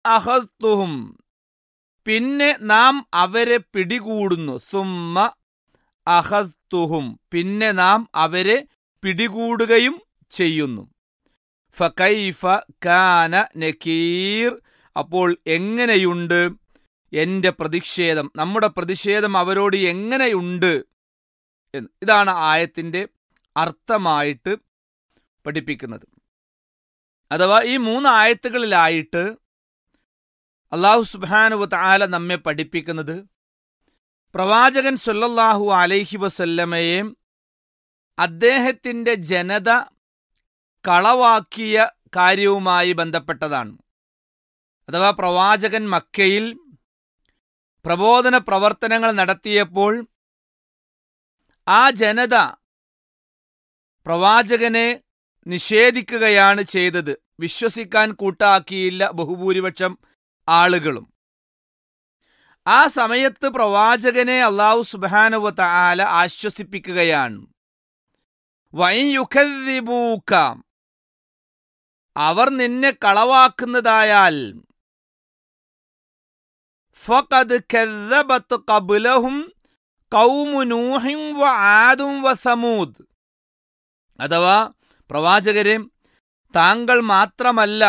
അഹത്തുഹും പിന്നെ നാം അവരെ പിടികൂടുന്നു സുമ്മ അഹത്തുഹും പിന്നെ നാം അവരെ പിടികൂടുകയും ചെയ്യുന്നു ഫകൈഫ കാന നക്കീർ അപ്പോൾ എങ്ങനെയുണ്ട് എൻ്റെ പ്രതിഷേധം നമ്മുടെ പ്രതിഷേധം അവരോട് എങ്ങനെയുണ്ട് എന്ന് ഇതാണ് ആയത്തിൻ്റെ അർത്ഥമായിട്ട് പഠിപ്പിക്കുന്നത് അഥവാ ഈ മൂന്ന് ആയത്തുകളിലായിട്ട് അള്ളാഹു സുബാനുവ താല നമ്മെ പഠിപ്പിക്കുന്നത് പ്രവാചകൻ സൊല്ലാഹു അലൈഹി വസല്ലമയെ അദ്ദേഹത്തിൻ്റെ ജനത കളവാക്കിയ കാര്യവുമായി ബന്ധപ്പെട്ടതാണ് അഥവാ പ്രവാചകൻ മക്കയിൽ പ്രബോധന പ്രവർത്തനങ്ങൾ നടത്തിയപ്പോൾ ആ ജനത പ്രവാചകനെ നിഷേധിക്കുകയാണ് ചെയ്തത് വിശ്വസിക്കാൻ കൂട്ടാക്കിയില്ല ബഹുഭൂരിപക്ഷം ആളുകളും ആ സമയത്ത് പ്രവാചകനെ അള്ളാഹു സുബാനുവ ആല ആശ്വസിപ്പിക്കുകയാണ് വൈയുഖൂക്ക അവർ നിന്നെ കളവാക്കുന്നതായാൽ ഫഖദ് കذبت قبلهم قوم نوح وعاد وثمود അഥവാ പ്രവാചകരെ താങ്കൾ മാത്രമല്ല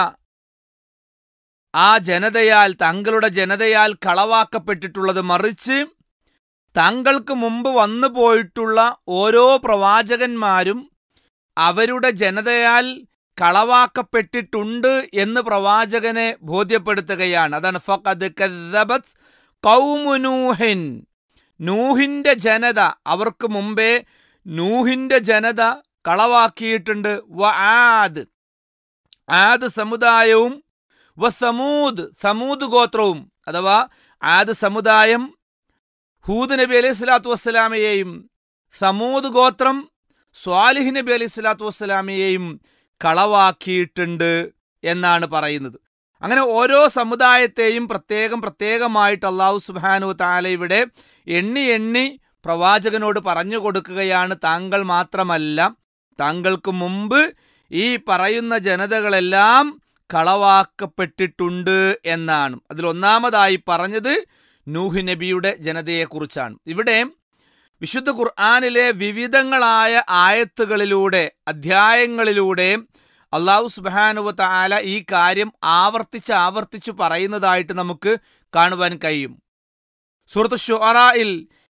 ആ ജനതയാൽ താങ്കളുടെ ജനതയാൽ കളവാക്കപ്പെട്ടിട്ടുള്ളത് മറിച്ച് താങ്കൾക്ക് മുമ്പ് വന്നു പോയിട്ടുള്ള ഓരോ പ്രവാചകന്മാരും അവരുടെ ജനതയാൽ കളവാക്കപ്പെട്ടിട്ടുണ്ട് എന്ന് പ്രവാചകനെ ബോധ്യപ്പെടുത്തുകയാണ് അതാണ് ഫഖദ് കദ്ദബത് ഖൗമു നൂഹിൻ നൂഹിന്റെ ജനത അവർക്ക് മുമ്പേ നൂഹിന്റെ ജനത കളവാക്കിയിട്ടുണ്ട് വ ആദ് ആദ് സമുദായവും വ സമൂദ് സമൂദ് ഗോത്രവും അഥവാ ആദ് സമുദായം ഹൂദ് നബി അലൈഹി സ്വലാത്തു വസ്സലാമയെയും സമൂദ് ഗോത്രം സ്വാലിഹ് നബി അലൈഹി സ്വലാത്തു വസ്സലാമയെയും കളവാക്കിയിട്ടുണ്ട് എന്നാണ് പറയുന്നത് അങ്ങനെ ഓരോ സമുദായത്തെയും പ്രത്യേകം പ്രത്യേകമായിട്ട് അള്ളാഹു സുബാനു താല ഇവിടെ എണ്ണി എണ്ണി പ്രവാചകനോട് പറഞ്ഞു കൊടുക്കുകയാണ് താങ്കൾ മാത്രമല്ല താങ്കൾക്ക് മുമ്പ് ഈ പറയുന്ന ജനതകളെല്ലാം കളവാക്കപ്പെട്ടിട്ടുണ്ട് എന്നാണ് അതിൽ ഒന്നാമതായി പറഞ്ഞത് നൂഹ് നബിയുടെ ജനതയെക്കുറിച്ചാണ് ഇവിടെ വിശുദ്ധ ഖുർആാനിലെ വിവിധങ്ങളായ ആയത്തുകളിലൂടെ അധ്യായങ്ങളിലൂടെ അള്ളാഹു സുബാനുവ താല ഈ കാര്യം ആവർത്തിച്ച് ആവർത്തിച്ച് പറയുന്നതായിട്ട് നമുക്ക് കാണുവാൻ കഴിയും സുഹൃത്ത് ഷുറായിൽ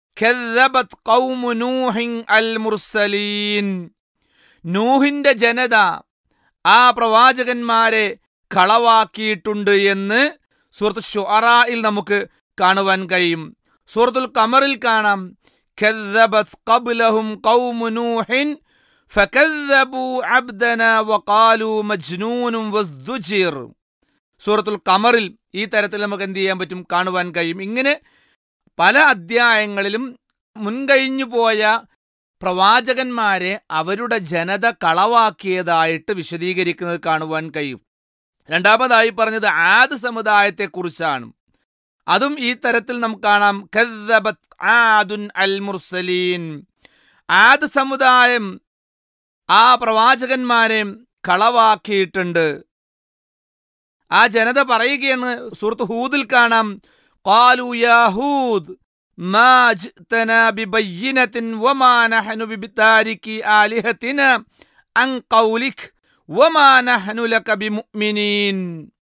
നൂഹിന്റെ ജനത ആ പ്രവാചകന്മാരെ കളവാക്കിയിട്ടുണ്ട് എന്ന് സുഹൃത്ത് ഷുറായിൽ നമുക്ക് കാണുവാൻ കഴിയും സൂറത്തുൽ കമറിൽ കാണാം كذبت قبلهم قوم نوح فكذبوا عبدنا وقالوا مجنون وازدجر സൂറത്തുൽ കമറിൽ ഈ തരത്തിൽ നമുക്ക് എന്ത് ചെയ്യാൻ പറ്റും കാണുവാൻ കഴിയും ഇങ്ങനെ പല അധ്യായങ്ങളിലും മുൻകഴിഞ്ഞു പോയ പ്രവാചകന്മാരെ അവരുടെ ജനത കളവാക്കിയതായിട്ട് വിശദീകരിക്കുന്നത് കാണുവാൻ കഴിയും രണ്ടാമതായി പറഞ്ഞത് ആദ് സമുദായത്തെക്കുറിച്ചാണ് അതും ഈ തരത്തിൽ നമുക്ക് കാണാം കദ്ദബത് ആദുൻ അൽ മുർസലീൻ ആദ് സമുദായം ആ പ്രവാചകന്മാരെ കളവാക്കിയിട്ടുണ്ട് ആ ജനത പറയുകയാണ് സുഹൃത്ത് ഹൂദിൽ കാണാം قالوا يا هود ما جئتنا ببينة وما نحن بتاركي آلهتنا عن قولك وما نحن لك بمؤمنين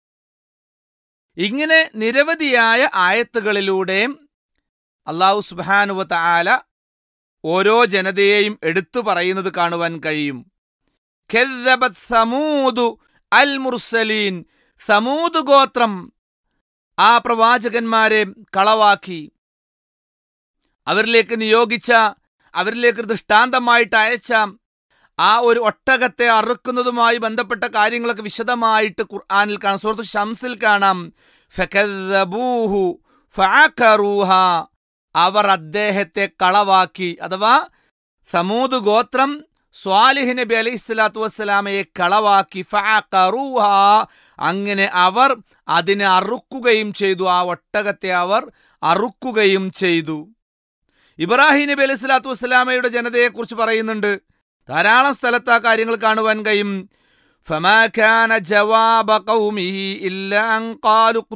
ഇങ്ങനെ നിരവധിയായ ആയത്തുകളിലൂടെ അള്ളാഹു സുബാനുവ താല ഓരോ ജനതയെയും എടുത്തു പറയുന്നത് കാണുവാൻ കഴിയും ഖെദ്ദബത് സമൂദു അൽ മുർസലീൻ സമൂദ് ഗോത്രം ആ പ്രവാചകന്മാരെ കളവാക്കി അവരിലേക്ക് നിയോഗിച്ച അവരിലേക്ക് ദൃഷ്ടാന്തമായിട്ട് അയച്ച ആ ഒരു ഒട്ടകത്തെ അറുക്കുന്നതുമായി ബന്ധപ്പെട്ട കാര്യങ്ങളൊക്കെ വിശദമായിട്ട് ഖുർആാനിൽ കാണാം സുഹൃത്ത് ഷംസിൽ കാണാം ഫകദ്ദബൂഹു ഫഅഖറൂഹ അവർ അദ്ദേഹത്തെ കളവാക്കി അഥവാ സമൂത് ഗോത്രം സ്വാലിഹ് നബി അലൈഹി സ്വലാത്തു വസ്സലാമയെ കളവാക്കി ഫഅഖറൂഹ അങ്ങനെ അവർ അതിനെ അറുക്കുകയും ചെയ്തു ആ ഒട്ടകത്തെ അവർ അറുക്കുകയും ചെയ്തു ഇബ്രാഹിം നബി അലൈഹി സ്വലാത്തു വസ്സലാമയുടെ ജനതയെക്കുറിച്ച് പറയുന്നുണ്ട് ധാരാളം സ്ഥലത്ത് ആ കാര്യങ്ങൾ കാണുവാൻ കഴിയും فما كان جواب قومه إلا أن قالوا